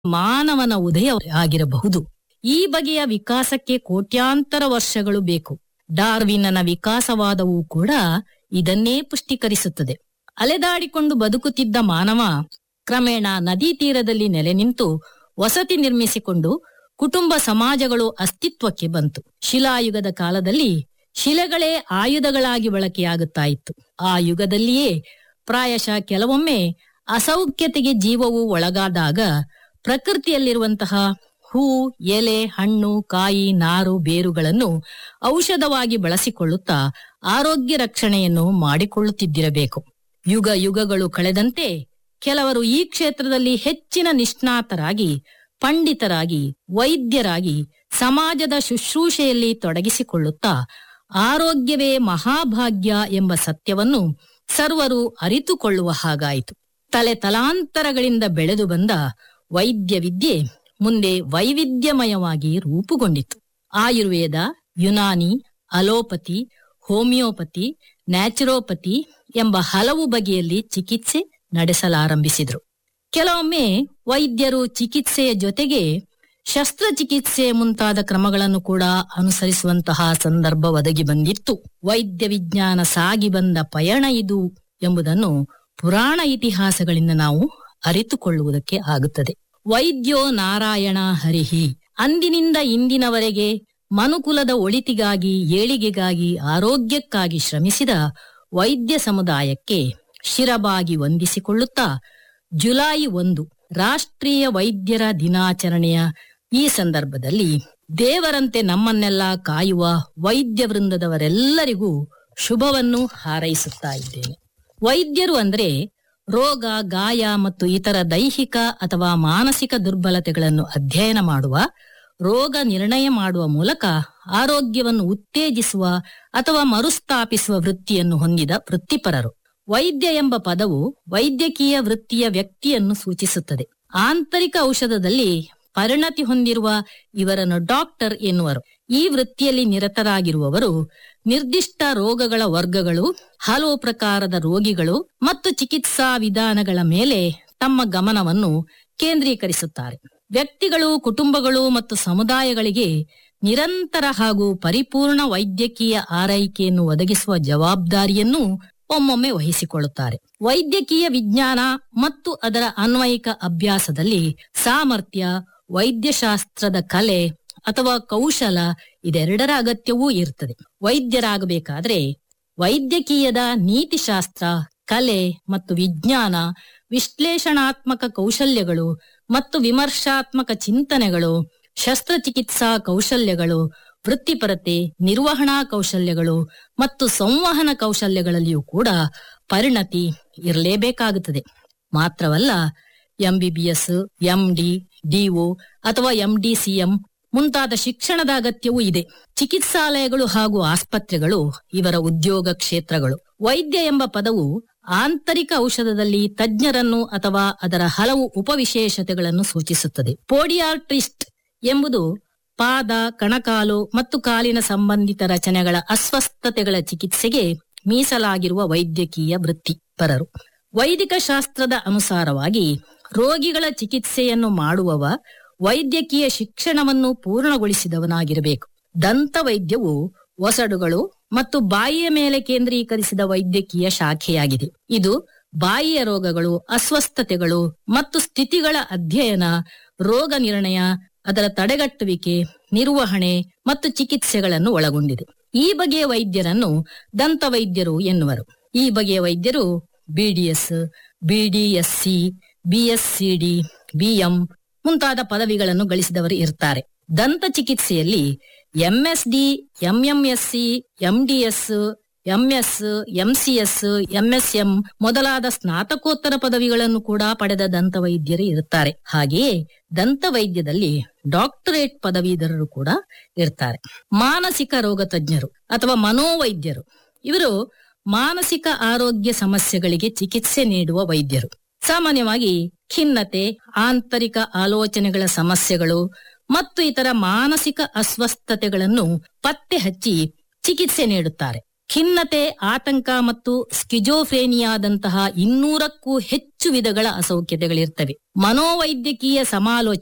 ಮಾನವನ ಉದಯ ಆಗಿರಬಹುದು ಈ ಬಗೆಯ ವಿಕಾಸಕ್ಕೆ ಕೋಟ್ಯಾಂತರ ವರ್ಷಗಳು ಬೇಕು ಡಾರ್ವಿನ್ನನ ವಿಕಾಸವಾದವೂ ಕೂಡ ಇದನ್ನೇ ಪುಷ್ಟೀಕರಿಸುತ್ತದೆ ಅಲೆದಾಡಿಕೊಂಡು ಬದುಕುತ್ತಿದ್ದ ಮಾನವ ಕ್ರಮೇಣ ನದಿ ತೀರದಲ್ಲಿ ನೆಲೆ ನಿಂತು ವಸತಿ ನಿರ್ಮಿಸಿಕೊಂಡು ಕುಟುಂಬ ಸಮಾಜಗಳು ಅಸ್ತಿತ್ವಕ್ಕೆ ಬಂತು ಶಿಲಾಯುಗದ ಕಾಲದಲ್ಲಿ ಶಿಲೆಗಳೇ ಆಯುಧಗಳಾಗಿ ಬಳಕೆಯಾಗುತ್ತಾ ಇತ್ತು ಆ ಯುಗದಲ್ಲಿಯೇ ಪ್ರಾಯಶಃ ಕೆಲವೊಮ್ಮೆ ಅಸೌಖ್ಯತೆಗೆ ಜೀವವು ಒಳಗಾದಾಗ ಪ್ರಕೃತಿಯಲ್ಲಿರುವಂತಹ ಹೂ ಎಲೆ ಹಣ್ಣು ಕಾಯಿ ನಾರು ಬೇರುಗಳನ್ನು ಔಷಧವಾಗಿ ಬಳಸಿಕೊಳ್ಳುತ್ತಾ ಆರೋಗ್ಯ ರಕ್ಷಣೆಯನ್ನು ಮಾಡಿಕೊಳ್ಳುತ್ತಿದ್ದಿರಬೇಕು ಯುಗ ಯುಗಗಳು ಕಳೆದಂತೆ ಕೆಲವರು ಈ ಕ್ಷೇತ್ರದಲ್ಲಿ ಹೆಚ್ಚಿನ ನಿಷ್ಣಾತರಾಗಿ ಪಂಡಿತರಾಗಿ ವೈದ್ಯರಾಗಿ ಸಮಾಜದ ಶುಶ್ರೂಷೆಯಲ್ಲಿ ತೊಡಗಿಸಿಕೊಳ್ಳುತ್ತಾ ಆರೋಗ್ಯವೇ ಮಹಾಭಾಗ್ಯ ಎಂಬ ಸತ್ಯವನ್ನು ಸರ್ವರು ಅರಿತುಕೊಳ್ಳುವ ಹಾಗಾಯಿತು ತಲೆ ತಲಾಂತರಗಳಿಂದ ಬೆಳೆದು ಬಂದ ವೈದ್ಯ ವಿದ್ಯೆ ಮುಂದೆ ವೈವಿಧ್ಯಮಯವಾಗಿ ರೂಪುಗೊಂಡಿತು Ayurveda Unani allopathy homeopathy naturopathy ಎಂಬ ಹಲವು ಬಗೆಯಲ್ಲಿ ಚಿಕಿತ್ಸೆ ನಡೆಸಲಾರಂಭಿಸಿದ್ರು ಕೆಲವೊಮ್ಮೆ ವೈದ್ಯರು ಚಿಕಿತ್ಸೆಯ ಜೊತೆಗೆ ಶಸ್ತ್ರಚಿಕಿತ್ಸೆ ಮುಂತಾದ ಕ್ರಮಗಳನ್ನು ಕೂಡ ಅನುಸರಿಸುವಂತಹ ಸಂದರ್ಭ ಒದಗಿ ಬಂದಿತ್ತು ವೈದ್ಯ ವಿಜ್ಞಾನ ಸಾಗಿ ಬಂದ ಪಯಣ ಇದು ಎಂಬುದನ್ನು ಪುರಾಣ ಇತಿಹಾಸಗಳಿಂದ ನಾವು ಅರಿತುಕೊಳ್ಳುವುದಕ್ಕೆ ಆಗುತ್ತದೆ ವೈದ್ಯೋ ನಾರಾಯಣ ಹರಿಹಿ ಅಂದಿನಿಂದ ಇಂದಿನವರೆಗೆ ಮನುಕುಲದ ಒಳಿತಿಗಾಗಿ ಏಳಿಗೆಗಾಗಿ ಆರೋಗ್ಯಕ್ಕಾಗಿ ಶ್ರಮಿಸಿದ ವೈದ್ಯ ಸಮುದಾಯಕ್ಕೆ ಶಿರಬಾಗಿ ವಂದಿಸಿಕೊಳ್ಳುತ್ತಾ ಜುಲೈ ಒಂದು ರಾಷ್ಟ್ರೀಯ ವೈದ್ಯರ ದಿನಾಚರಣೆಯ ಈ ಸಂದರ್ಭದಲ್ಲಿ ದೇವರಂತೆ ನಮ್ಮನ್ನೆಲ್ಲ ಕಾಯುವ ವೈದ್ಯ ವೃಂದದವರೆಲ್ಲರಿಗೂ ಶುಭವನ್ನು ಹಾರೈಸುತ್ತಾ ಇದ್ದೇನೆ ವೈದ್ಯರು ಅಂದ್ರೆ ರೋಗ ಗಾಯ ಮತ್ತು ಇತರ ದೈಹಿಕ ಅಥವಾ ಮಾನಸಿಕ ದುರ್ಬಲತೆಗಳನ್ನು ಅಧ್ಯಯನ ಮಾಡುವ ರೋಗ ನಿರ್ಣಯ ಮಾಡುವ ಮೂಲಕ ಆರೋಗ್ಯವನ್ನು ಉತ್ತೇಜಿಸುವ ಅಥವಾ ಮರುಸ್ಥಾಪಿಸುವ ವೃತ್ತಿಯನ್ನು ಹೊಂದಿದ ವೃತ್ತಿಪರರು ವೈದ್ಯ ಎಂಬ ಪದವು ವೈದ್ಯಕೀಯ ವೃತ್ತಿಯ ವ್ಯಕ್ತಿಯನ್ನು ಸೂಚಿಸುತ್ತದೆ ಆಂತರಿಕ ಔಷಧದಲ್ಲಿ ಪರಿಣತಿ ಹೊಂದಿರುವ ಇವರನ್ನು ಡಾಕ್ಟರ್ ಎನ್ನುವರು ಈ ವೃತ್ತಿಯಲ್ಲಿ ನಿರತರಾಗಿರುವವರು ನಿರ್ದಿಷ್ಟ ರೋಗಗಳ ವರ್ಗಗಳು ಹಲವು ಪ್ರಕಾರದ ರೋಗಿಗಳು ಮತ್ತು ಚಿಕಿತ್ಸಾ ವಿಧಾನಗಳ ಮೇಲೆ ತಮ್ಮ ಗಮನವನ್ನು ಕೇಂದ್ರೀಕರಿಸುತ್ತಾರೆ ವ್ಯಕ್ತಿಗಳು ಕುಟುಂಬಗಳು ಮತ್ತು ಸಮುದಾಯಗಳಿಗೆ ನಿರಂತರ ಹಾಗೂ ಪರಿಪೂರ್ಣ ವೈದ್ಯಕೀಯ ಆರೈಕೆಯನ್ನು ಒದಗಿಸುವ ಜವಾಬ್ದಾರಿಯನ್ನು ಒಮ್ಮೊಮ್ಮೆ ವಹಿಸಿಕೊಳ್ಳುತ್ತಾರೆ ವೈದ್ಯಕೀಯ ವಿಜ್ಞಾನ ಮತ್ತು ಅದರ ಅನ್ವಯಿಕ ಅಭ್ಯಾಸದಲ್ಲಿ ಸಾಮರ್ಥ್ಯ ವೈದ್ಯಶಾಸ್ತ್ರದ ಕಲೆ ಅಥವಾ ಕೌಶಲ ಇದೆರಡರ ಅಗತ್ಯವೂ ಇರುತ್ತದೆ ವೈದ್ಯರಾಗಬೇಕಾದ್ರೆ ವೈದ್ಯಕೀಯದ ನೀತಿಶಾಸ್ತ್ರ ಕಲೆ ಮತ್ತು ವಿಜ್ಞಾನ ವಿಶ್ಲೇಷಣಾತ್ಮಕ ಕೌಶಲ್ಯಗಳು ಮತ್ತು ವಿಮರ್ಶಾತ್ಮಕ ಚಿಂತನೆಗಳು ಶಸ್ತ್ರಚಿಕಿತ್ಸಾ ಕೌಶಲ್ಯಗಳು ವೃತ್ತಿಪರತೆ ನಿರ್ವಹಣಾ ಕೌಶಲ್ಯಗಳು ಮತ್ತು ಸಂವಹನ ಕೌಶಲ್ಯಗಳಲ್ಲಿಯೂ ಕೂಡ ಪರಿಣತಿ ಇರಲೇಬೇಕಾಗುತ್ತದೆ ಮಾತ್ರವಲ್ಲ ಎಂಬಿಬಿಎಸ್ ಎಂಡಿ ಡಿಒ ಅಥವಾ ಎಂಡಿಸಿಎಂ ಮುಂತಾದ ಶಿಕ್ಷಣದ ಅಗತ್ಯವೂ ಇದೆ ಚಿಕಿತ್ಸಾಲಯಗಳು ಹಾಗೂ ಆಸ್ಪತ್ರೆಗಳು ಇವರ ಉದ್ಯೋಗ ಕ್ಷೇತ್ರಗಳು ವೈದ್ಯ ಎಂಬ ಪದವು ಆಂತರಿಕ ಔಷಧದಲ್ಲಿ ತಜ್ಞರನ್ನು ಅಥವಾ ಅದರ ಹಲವು ಉಪವಿಶೇಷತೆಗಳನ್ನು ಸೂಚಿಸುತ್ತದೆ ಪೋಡಿಯಾಟ್ರಿಸ್ಟ್ ಎಂಬುದು ಪಾದ ಕಣಕಾಲು ಮತ್ತು ಕಾಲಿನ ಸಂಬಂಧಿತ ರಚನೆಗಳ ಅಸ್ವಸ್ಥತೆಗಳ ಚಿಕಿತ್ಸೆಗೆ ಮೀಸಲಾಗಿರುವ ವೈದ್ಯಕೀಯ ವೃತ್ತಿಪರರು ವೈದಿಕ ಶಾಸ್ತ್ರದ ಅನುಸಾರವಾಗಿ ರೋಗಿಗಳ ಚಿಕಿತ್ಸೆಯನ್ನು ಮಾಡುವವ ವೈದ್ಯಕೀಯ ಶಿಕ್ಷಣವನ್ನು ಪೂರ್ಣಗೊಳಿಸಿದವನಾಗಿರಬೇಕು ದಂತ ವೈದ್ಯವು ಒಸಡುಗಳು ಮತ್ತು ಬಾಯಿಯ ಮೇಲೆ ಕೇಂದ್ರೀಕರಿಸಿದ ವೈದ್ಯಕೀಯ ಶಾಖೆಯಾಗಿದೆ ಇದು ಬಾಯಿಯ ರೋಗಗಳು ಅಸ್ವಸ್ಥತೆಗಳು ಮತ್ತು ಸ್ಥಿತಿಗಳ ಅಧ್ಯಯನ ರೋಗ ನಿರ್ಣಯ ಅದರ ತಡೆಗಟ್ಟುವಿಕೆ ನಿರ್ವಹಣೆ ಮತ್ತು ಚಿಕಿತ್ಸೆಗಳನ್ನು ಒಳಗೊಂಡಿದೆ ಈ ಬಗೆಯ ವೈದ್ಯರನ್ನು ದಂತ ವೈದ್ಯರು ಎನ್ನುವರು ಈ ಬಗೆಯ ವೈದ್ಯರು ಬಿಡಿಎಸ್ ಬಿಡಿಎಸ್ಸಿ ಬಿಎಸ್ಸಿಡಿ ಬಿಎಂ ಮುಂತಾದ ಪದವಿಗಳನ್ನು ಗಳಿಸಿದವರು ಇರ್ತಾರೆ ದಂತ ಚಿಕಿತ್ಸೆಯಲ್ಲಿ MSD MMSC MDS MS MCS MSM ಮೊದಲಾದ ಸ್ನಾತಕೋತ್ತರ ಪದವಿಗಳನ್ನು ಕೂಡ ಪಡೆದ ದಂತ ವೈದ್ಯರು ಇರುತ್ತಾರೆ ಹಾಗೆಯೇ ದಂತ ವೈದ್ಯದಲ್ಲಿ ಡಾಕ್ಟರೇಟ್ ಪದವೀಧರರು ಕೂಡ ಇರ್ತಾರೆ ಮಾನಸಿಕ ರೋಗ ತಜ್ಞರು ಅಥವಾ ಮನೋವೈದ್ಯರು ಇವರು ಮಾನಸಿಕ ಆರೋಗ್ಯ ಸಮಸ್ಯೆಗಳಿಗೆ ಚಿಕಿತ್ಸೆ ನೀಡುವ ವೈದ್ಯರು ಸಾಮಾನ್ಯವಾಗಿ ಖಿನ್ನತೆ ಆಂತರಿಕ ಆಲೋಚನೆಗಳ ಸಮಸ್ಯೆಗಳು ಮತ್ತು ಇತರ ಮಾನಸಿಕ ಅಸ್ವಸ್ಥತೆಗಳನ್ನು ಪತ್ತೆ ಹಚ್ಚಿ ಚಿಕಿತ್ಸೆ ನೀಡುತ್ತಾರೆ ಖಿನ್ನತೆ ಆತಂಕ ಮತ್ತು ಸ್ಕಿಜೋಫ್ರೇನಿಯಾದಂತಹ ಇನ್ನೂರಕ್ಕೂ ಹೆಚ್ಚು ವಿಧಗಳ ಅಸೌಖ್ಯತೆಗಳಿರ್ತವೆ ಮನೋವೈದ್ಯಕೀಯ ಸಮಾಲೋಚನೆ